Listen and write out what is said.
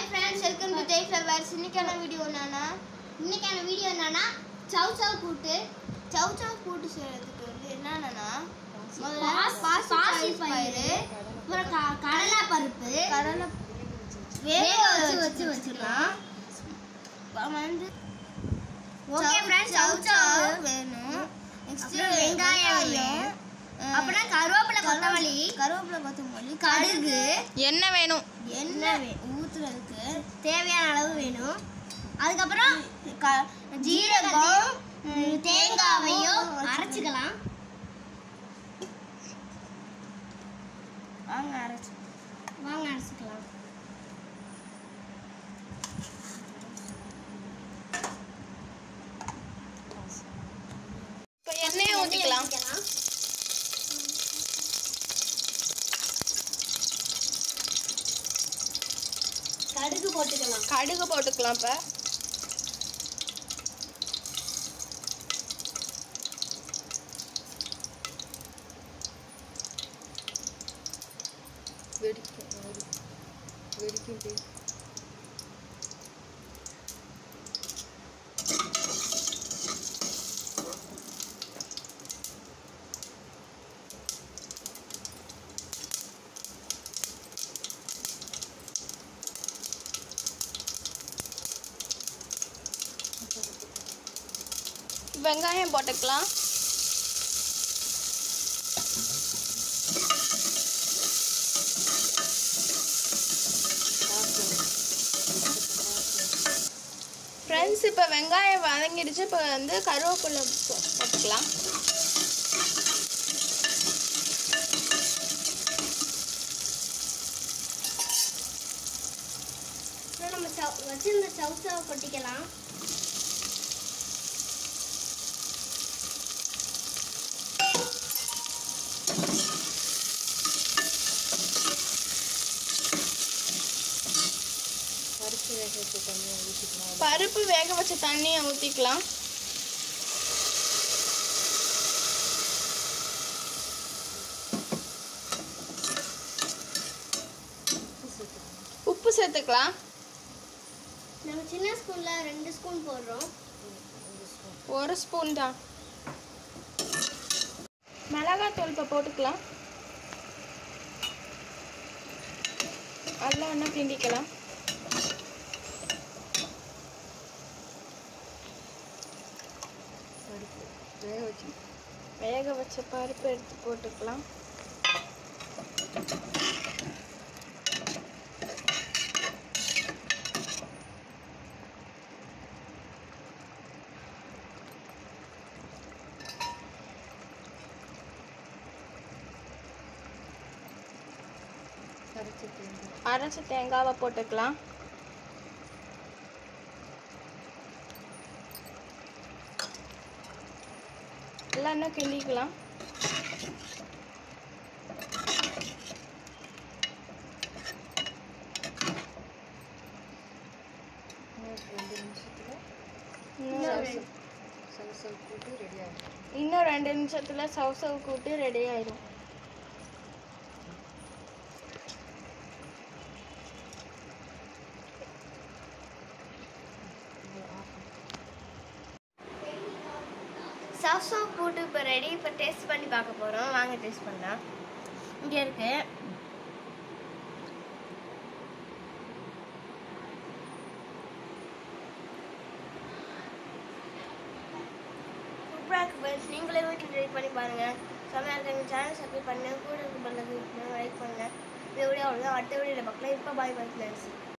Hi friends welcome to Jai flowers இன்னைக்கான video என்னன்னா இன்னைக்கான வீடியோ என்னன்னா சவ் சவ் கூட்டு சவ் சவ் கூட்டு செய்யறதுக்கு வந்து என்னன்னா முதல்ல பாசி பயிறு அப்புறம் க- கடலை பருப்பு கடலை வேக வச்சு வச்சு வச்சுக்கலாம் அப்புறம் வந்து ஓகே ஃப்ரெண்ட்ஸ் சவு சவு வேணும் நெக்ஸ்ட் அப்புறம் வெங்காயம் வேணும். அப்புறம் கருவேப்பிலை கொத்தமல்லி கருவேப்பிலை கொத்தமல்லி கடுகு எண்ணெய் வேணும் எண்ணெய் ஊத்துறதுக்கு தேவையான அளவு வேணும் அதுக்கப்புறம் க- ஜீரகம் ம், தேங்காவையும் அரைச்சிக்கலாம் வாங்க அரைச்சு வாங்க அரைச்சிக்கலாம் இப்போ எண்ணெயை ஊற்றிக்கலாம் கடுகு போட்டுக்கலாம் கடுகு போட்டுக்கலாம் இப்போ வெங்காயம் போட்டுக்கலாம் ஃப்ரெண்ட்ஸ் இப்போ வெங்காயம் வதங்கிடுச்சு இப்போ வந்து கருவேப்பிலை போ- போட்டுக்கலாம் அப்புறம் நம்ம சவ் வச்சிருந்த சவு சவை கொட்டிக்கலாம் பருப்பு வேக வச்ச தண்ணியை ஊற்றிக்கலாம் உப்பு சேர்த்துக்கலாம் நம்ம சின்ன ஸ்பூன்ல ரெண்டு ஸ்பூன் போடுறோம் ஒரு ஸ்பூன் தான் மிளகாத்தூள் இப்போ போட்டுக்கலாம் எல்லாம் ஒன்றா கிண்டிக்கலாம் வேக வச்ச பருப்பு எடுத்து போட்டுக்கலாம் அரைச்ச தேங்காவை போட்டுக்கலாம் எல்லாம் இன்னும் கிண்டிக்கலாம் இன்னும் இன்னும் ரெண்டு நிமிஷத்துல சவ் சவ் கூட்டு ரெடி ஆயிடும் சவ் சவ் போட்டு இப்போ ரெடி இப்போ டேஸ்ட் பண்ணி பார்க்க போகிறோம் வாங்க டேஸ்ட் பண்ணலாம் இங்கே இருக்கு சூப்பராக இருக்கு ஃப்ரெண்ட்ஸ் நீங்களே வீட்டில் ட்ரை பண்ணி பாருங்கள் செம்மையாக இருக்கு எங்கள் சேனல் சப்ஸ்கிரைப் பண்ணுங்கள் கூட இருக்கு பண்ணது லைக் பண்ணுங்கள் இந்த வீடியோ அவ்வளோதான் அடுத்த வீடியோவில் பார்க்கலாம் இப்போ பாய் பாய் ஃப்ரெண்ட்ஸ்